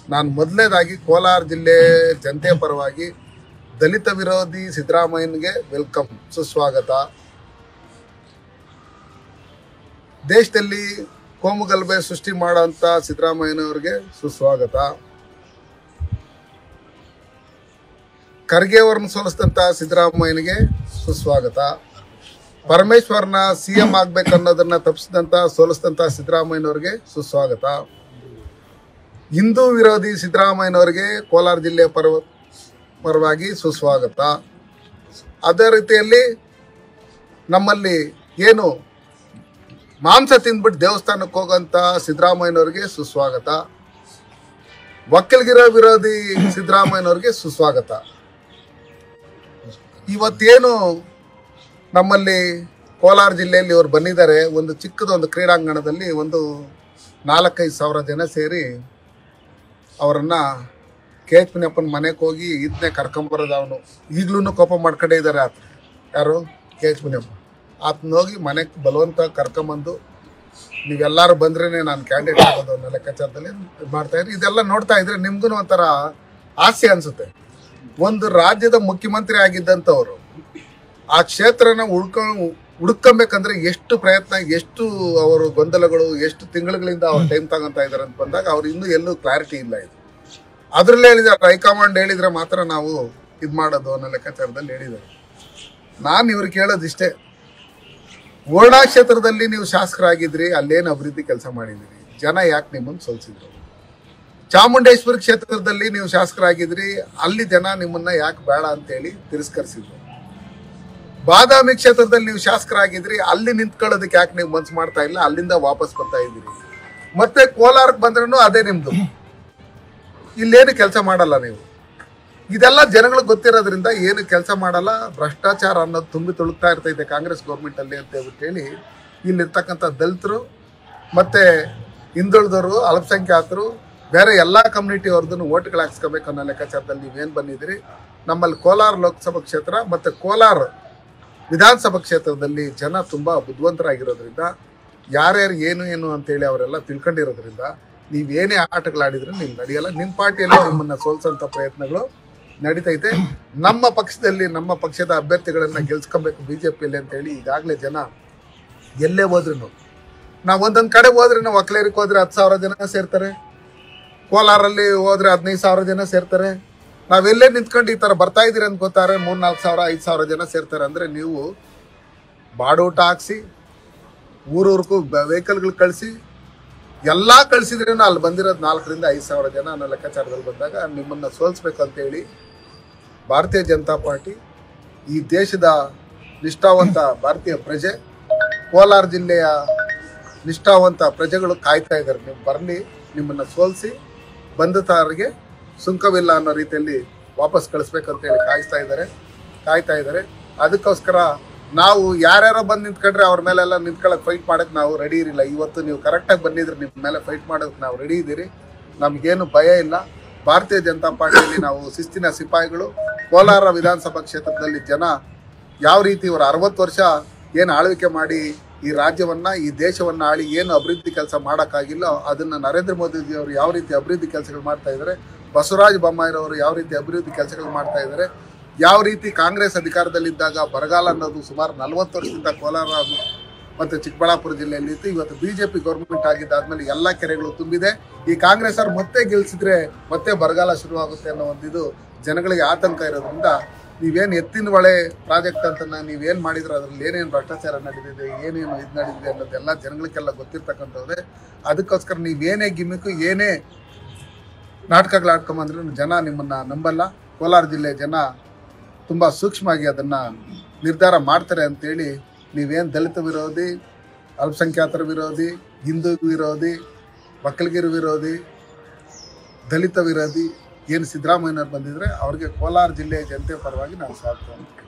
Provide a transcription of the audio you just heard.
ನಾನು ಮೊದಲನೇದಾಗಿ ಕೋಲಾರ ಜಿಲ್ಲೆ ಜನತೆಯ ಪರವಾಗಿ ದಲಿತ ವಿರೋಧಿ ಸಿದ್ದರಾಮಯ್ಯನಿಗೆ ವೆಲ್ಕಮ್ ಸುಸ್ವಾಗತ ದೇಶದಲ್ಲಿ ಕೋಮುಗಲಭೆ ಸೃಷ್ಟಿ ಮಾಡೋಂಥ ಸಿದ್ದರಾಮಯ್ಯನವರಿಗೆ ಸುಸ್ವಾಗತ ಖರ್ಗೆ ಅವರನ್ನು ಸೋಲಿಸಿದಂಥ ಸಿದ್ದರಾಮಯ್ಯನಿಗೆ ಸುಸ್ವಾಗತ ಪರಮೇಶ್ವರ್ನ ಸಿ ಎಂ ಆಗ್ಬೇಕು ಅನ್ನೋದನ್ನ ತಪ್ಪಿಸಿದಂತ ಸೋಲಿಸಿದಂತ ಸಿದ್ದರಾಮಯ್ಯನವರಿಗೆ ಸುಸ್ವಾಗತ ಹಿಂದೂ ವಿರೋಧಿ ಸಿದ್ದರಾಮಯ್ಯನವರಿಗೆ ಕೋಲಾರ ಜಿಲ್ಲೆಯ ಪರವ ಪರವಾಗಿ ಸುಸ್ವಾಗತ ಅದೇ ರೀತಿಯಲ್ಲಿ ನಮ್ಮಲ್ಲಿ ಏನು ಮಾಂಸ ತಿಂದ್ಬಿಟ್ಟು ದೇವಸ್ಥಾನಕ್ಕೆ ಹೋಗೋಂಥ ಸಿದ್ದರಾಮಯ್ಯನವರಿಗೆ ಸುಸ್ವಾಗತ ಒಕ್ಕಲಿಗಿರೋ ವಿರೋಧಿ ಸಿದ್ದರಾಮಯ್ಯನವರಿಗೆ ಸುಸ್ವಾಗತ ಇವತ್ತೇನು ನಮ್ಮಲ್ಲಿ ಕೋಲಾರ ಜಿಲ್ಲೆಯಲ್ಲಿ ಇವರು ಬಂದಿದ್ದಾರೆ ಒಂದು ಚಿಕ್ಕದೊಂದು ಕ್ರೀಡಾಂಗಣದಲ್ಲಿ ಒಂದು ನಾಲ್ಕೈದು ಸಾವಿರ ಜನ ಸೇರಿ ಅವರನ್ನು ಕೆ ಎಚ್ ಪಿನಪ್ಪನ ಮನೆಗೆ ಹೋಗಿ ಇದನ್ನೇ ಕರ್ಕೊಂಬರೋದು ಅವನು ಈಗಲೂ ಕೋಪ ಮಾಡ್ಕೊಂಡೇ ಇದ್ದಾರೆ ಆತ ಯಾರು ಕೆ ಎಚ್ ಪಿನಪ್ಪ ಆತನ ಹೋಗಿ ಮನೆಗೆ ಬಲವಂತ ಕರ್ಕೊಂಬಂದು ನೀವೆಲ್ಲರೂ ಬಂದ್ರೇ ನಾನು ಕ್ಯಾಂಡಿಡೇಟ್ ಆಗೋದು ಅನ್ನೋ ಲೆಕ್ಕಾಚಾರದಲ್ಲಿ ಇದ್ ಮಾಡ್ತಾ ಇದ್ರಿ ಇದೆಲ್ಲ ನೋಡ್ತಾ ಇದ್ರೆ ನಿಮ್ಗೂ ಒಂಥರ ಹಾಸ್ಯ ಅನ್ಸುತ್ತೆ ಒಂದು ರಾಜ್ಯದ ಮುಖ್ಯಮಂತ್ರಿ ಆಗಿದ್ದಂಥವ್ರು ಆ ಕ್ಷೇತ್ರನ ಉಳ್ಕ ಹುಡ್ಕೊಬೇಕಂದ್ರೆ ಎಷ್ಟು ಪ್ರಯತ್ನ ಎಷ್ಟು ಅವರು ಗೊಂದಲಗಳು ಎಷ್ಟು ತಿಂಗಳುಗಳಿಂದ ಅವ್ರು ಟೈಮ್ ತಗೊಂತ ಇದಾರೆ ಅಂತ ಬಂದಾಗ ಅವ್ರು ಇನ್ನೂ ಎಲ್ಲೂ ಕ್ಲಾರಿಟಿ ಇಲ್ಲ ಇದು ಅದ್ರಲ್ಲೇ ಹೇಳಿದ್ದಾರೆ ಹೈಕಮಾಂಡ್ ಹೇಳಿದ್ರೆ ಮಾತ್ರ ನಾವು ಇದು ಮಾಡೋದು ಅನ್ನೋ ಲೆಕ್ಕಾಚಾರದಲ್ಲಿ ಹೇಳಿದ್ದಾರೆ ನಾನು ಇವ್ರಿಗೆ ಕೇಳೋದಿಷ್ಟೇ ವರ್ಣಾ ಕ್ಷೇತ್ರದಲ್ಲಿ ನೀವು ಶಾಸಕರಾಗಿದ್ರಿ ಅಲ್ಲೇನು ಅಭಿವೃದ್ಧಿ ಕೆಲಸ ಮಾಡಿದಿರಿ ಜನ ಯಾಕೆ ನಿಮ್ಮನ್ನು ಸೋಲಿಸಿದ್ರು ಚಾಮುಂಡೇಶ್ವರಿ ಕ್ಷೇತ್ರದಲ್ಲಿ ನೀವು ಶಾಸಕರಾಗಿದ್ರಿ ಅಲ್ಲಿ ಜನ ನಿಮ್ಮನ್ನ ಯಾಕೆ ಬೇಡ ಅಂತೇಳಿ ತಿರಸ್ಕರಿಸಿದ್ರು ಬಾದಾಮಿ ಕ್ಷೇತ್ರದಲ್ಲಿ ನೀವು ಶಾಸಕರಾಗಿದ್ರಿ ಅಲ್ಲಿ ನಿಂತ್ಕೊಳ್ಳೋದಕ್ಕೆ ಯಾಕೆ ನೀವು ಮನ್ಸು ಮಾಡ್ತಾ ಇಲ್ಲ ಅಲ್ಲಿಂದ ವಾಪಸ್ ಬರ್ತಾ ಇದ್ದೀರಿ ಮತ್ತೆ ಕೋಲಾರಕ್ಕೆ ಬಂದ್ರೂ ಅದೇ ನಿಮ್ದು ಇಲ್ಲೇನು ಕೆಲಸ ಮಾಡಲ್ಲ ನೀವು ಇದೆಲ್ಲ ಜನಗಳಿಗೆ ಗೊತ್ತಿರೋದ್ರಿಂದ ಏನು ಕೆಲಸ ಮಾಡಲ್ಲ ಭ್ರಷ್ಟಾಚಾರ ಅನ್ನೋದು ತುಂಬಿ ತುಳುಕ್ತಾ ಇರ್ತೈತೆ ಕಾಂಗ್ರೆಸ್ ಗೌರ್ಮೆಂಟ್ ಅಲ್ಲಿ ಅಂತ ಹೇಳ್ಬಿಟ್ಟು ಹೇಳಿ ಇಲ್ಲಿರ್ತಕ್ಕಂಥ ದಲಿತರು ಮತ್ತೆ ಹಿಂದುಳಿದವರು ಅಲ್ಪಸಂಖ್ಯಾತರು ಬೇರೆ ಎಲ್ಲ ಕಮ್ಯುನಿಟಿ ಅವ್ರದ್ದು ಓಟ್ಗಳು ಹಾಕ್ಸ್ಕೋಬೇಕು ಅನ್ನೋ ಲೆಕ್ಕಾಚಾರದಲ್ಲಿ ನೀವೇನು ಬಂದಿದ್ದೀರಿ ನಮ್ಮಲ್ಲಿ ಕೋಲಾರ ಲೋಕಸಭಾ ಕ್ಷೇತ್ರ ಮತ್ತೆ ಕೋಲಾರ ವಿಧಾನಸಭಾ ಕ್ಷೇತ್ರದಲ್ಲಿ ಜನ ತುಂಬಾ ಬುದ್ಧಿವಂತರಾಗಿರೋದ್ರಿಂದ ಯಾರ್ಯಾರು ಏನು ಏನು ಅಂತೇಳಿ ಅವರೆಲ್ಲ ತಿಳ್ಕೊಂಡಿರೋದ್ರಿಂದ ನೀವೇನೇ ಆಟಗಳಾಡಿದ್ರೆ ನಿಮ್ಗೆ ನಡೆಯಲ್ಲ ನಿಮ್ಮ ಪಾರ್ಟಿಯಲ್ಲಿ ನಿಮ್ಮನ್ನ ಸೋಲ್ಸೋಂಥ ಪ್ರಯತ್ನಗಳು ನಡೀತೈತೆ ನಮ್ಮ ಪಕ್ಷದಲ್ಲಿ ನಮ್ಮ ಪಕ್ಷದ ಅಭ್ಯರ್ಥಿಗಳನ್ನ ಗೆಲ್ಸ್ಕೊಬೇಕು ಬಿಜೆಪಿಯಲ್ಲಿ ಅಂತೇಳಿ ಈಗಾಗಲೇ ಜನ ಎಲ್ಲೇ ಹೋದ್ರು ನಾವು ಒಂದೊಂದು ಕಡೆ ಹೋದ್ರೆ ನಾವು ಒಕ್ಲೇರಿಗೆ ಹೋದ್ರೆ ಹತ್ತು ಸಾವಿರ ಜನ ಸೇರ್ತಾರೆ ಕೋಲಾರಲ್ಲಿ ಹೋದ್ರೆ ಹದಿನೈದು ಸಾವಿರ ಜನ ಸೇರ್ತಾರೆ ನಾವೆಲ್ಲೇ ನಿಂತ್ಕೊಂಡು ಈ ಥರ ಬರ್ತಾ ಇದೀರಿ ಅಂತ ಗೊತ್ತಾರೆ ಮೂರ್ ನಾಲ್ಕು ಸಾವಿರ ಐದು ಸಾವಿರ ಜನ ಸೇರ್ತಾರೆ ಅಂದ್ರೆ ನೀವು ಬಾಡೂಟ ಹಾಕ್ಸಿ ಊರೂರ್ಗೂ ವೆಹಿಕಲ್ಗಳು ಕಳಿಸಿ ಎಲ್ಲ ಕಳಿಸಿದ್ರೇನು ಅಲ್ಲಿ ಬಂದಿರೋದು ನಾಲ್ಕರಿಂದ ಐದು ಸಾವಿರ ಜನ ಅನ್ನೋ ಲೆಕ್ಕಾಚಾರದಲ್ಲಿ ಬಂದಾಗ ನಿಮ್ಮನ್ನ ಸೋಲಿಸ್ಬೇಕು ಅಂತೇಳಿ ಭಾರತೀಯ ಜನತಾ ಪಾರ್ಟಿ ಈ ದೇಶದ ನಿಷ್ಠಾವಂತ ಭಾರತೀಯ ಪ್ರಜೆ ಕೋಲಾರ ಜಿಲ್ಲೆಯ ನಿಷ್ಠಾವಂತ ಪ್ರಜೆಗಳು ಕಾಯ್ತಾ ಇದ್ದಾರೆ ನೀವು ಬರಲಿ ನಿಮ್ಮನ್ನ ಸೋಲಿಸಿ ಬಂಧುತಾರರಿಗೆ ಸುಂಕವಿಲ್ಲ ಅನ್ನೋ ರೀತಿಯಲ್ಲಿ ವಾಪಸ್ ಕಳಿಸ್ಬೇಕಂತೇಳಿ ಕಾಯಿಸ್ತಾ ಇದ್ದಾರೆ ಕಾಯ್ತಾ ಇದ್ದಾರೆ ಅದಕ್ಕೋಸ್ಕರ ನಾವು ಯಾರ್ಯಾರೋ ಬಂದು ನಿಂತ್ಕೊಂಡ್ರೆ ಅವ್ರ ಮೇಲೆಲ್ಲ ನಿಂತ್ಕೊಳ್ಳೋಕೆ ಫೈಟ್ ಮಾಡಕ್ಕೆ ನಾವು ರೆಡಿ ಇರಲಿಲ್ಲ ಇವತ್ತು ನೀವು ಕರೆಕ್ಟಾಗಿ ಬಂದಿದ್ರೆ ನಿಮ್ಮ ಮೇಲೆ ಫೈಟ್ ಮಾಡೋಕೆ ನಾವು ರೆಡಿ ಇದ್ದೀರಿ ನಮಗೇನು ಭಯ ಇಲ್ಲ ಭಾರತೀಯ ಜನತಾ ಪಾರ್ಟಿಯಲ್ಲಿ ನಾವು ಶಿಸ್ತಿನ ಸಿಪಾಯಿಗಳು ಕೋಲಾರ ವಿಧಾನಸಭಾ ಕ್ಷೇತ್ರದಲ್ಲಿ ಜನ ಯಾವ ರೀತಿ ಇವರು ಅರವತ್ತು ವರ್ಷ ಏನು ಆಳ್ವಿಕೆ ಮಾಡಿ ಈ ರಾಜ್ಯವನ್ನ ಈ ದೇಶವನ್ನ ಆಳಿ ಏನು ಅಭಿವೃದ್ಧಿ ಕೆಲಸ ಮಾಡೋಕ್ಕಾಗಿಲ್ಲ ಅದನ್ನ ನರೇಂದ್ರ ಮೋದಿಜಿ ಅವರು ಯಾವ ರೀತಿ ಅಭಿವೃದ್ಧಿ ಕೆಲಸಗಳು ಮಾಡ್ತಾ ಇದ್ದಾರೆ ಬಸವರಾಜ ಬೊಮ್ಮಾಯಿರವರು ಯಾವ ರೀತಿ ಅಭಿವೃದ್ಧಿ ಕೆಲಸಗಳು ಮಾಡ್ತಾ ಇದ್ದಾರೆ ಯಾವ ರೀತಿ ಕಾಂಗ್ರೆಸ್ ಅಧಿಕಾರದಲ್ಲಿದ್ದಾಗ ಬರಗಾಲ ಅನ್ನೋದು ಸುಮಾರು ನಲವತ್ತು ವರ್ಷದಿಂದ ಕೋಲಾರ ಮತ್ತು ಚಿಕ್ಕಬಳ್ಳಾಪುರ ಜಿಲ್ಲೆಯಲ್ಲಿ ಇತ್ತು ಇವತ್ತು ಬಿಜೆಪಿ ಗೌರ್ಮೆಂಟ್ ಆಗಿದ್ದಾದ್ಮೇಲೆ ಎಲ್ಲ ಕೆರೆಗಳು ತುಂಬಿದೆ ಈ ಕಾಂಗ್ರೆಸ್ ಅವ್ರು ಮತ್ತೆ ಗೆಲ್ಸಿದ್ರೆ ಮತ್ತೆ ಬರಗಾಲ ಶುರುವಾಗುತ್ತೆ ಅನ್ನೋ ಒಂದು ಇದು ಜನಗಳಿಗೆ ಆತಂಕ ಇರೋದ್ರಿಂದ ನೀವೇನು ಎತ್ತಿನ ಹೊಳೆ ಪ್ರಾಜೆಕ್ಟ್ ಅಂತ ನೀವೇನು ಮಾಡಿದ್ರೆ ಅದ್ರಲ್ಲಿ ಏನೇನು ಭ್ರಷ್ಟಾಚಾರ ನಡೆದಿದೆ ಏನೇನು ಇದು ನಡೆದಿದೆ ಅನ್ನೋದೆಲ್ಲ ಜನಗಳಿಗೆಲ್ಲ ಗೊತ್ತಿರ್ತಕ್ಕಂಥದ್ದೇ ಅದಕ್ಕೋಸ್ಕರ ನೀವೇನೇ ಗಿಮಿಕ್ಕು ಏನೇ ನಾಟಕಗಳು ಆಡ್ಕೊಂಬಂದ್ರೂ ಜನ ನಿಮ್ಮನ್ನ ನಂಬಲ್ಲ ಕೋಲಾರ ಜಿಲ್ಲೆ ಜನ ತುಂಬ ಸೂಕ್ಷ್ಮವಾಗಿ ಅದನ್ನ ನಿರ್ಧಾರ ಮಾಡ್ತಾರೆ ಅಂತೇಳಿ ನೀವೇನು ದಲಿತ ವಿರೋಧಿ ಅಲ್ಪಸಂಖ್ಯಾತರ ವಿರೋಧಿ ಹಿಂದೂ ವಿರೋಧಿ ಒಕ್ಕಲಿಗರ ವಿರೋಧಿ ದಲಿತ ವಿರೋಧಿ ಏನು ಸಿದ್ದರಾಮಯ್ಯನವ್ರು ಬಂದಿದ್ರೆ ಅವ್ರಿಗೆ ಕೋಲಾರ ಜಿಲ್ಲೆಯ ಜನತೆ ಪರವಾಗಿ ನಾನು ಸ್ವಾಗತ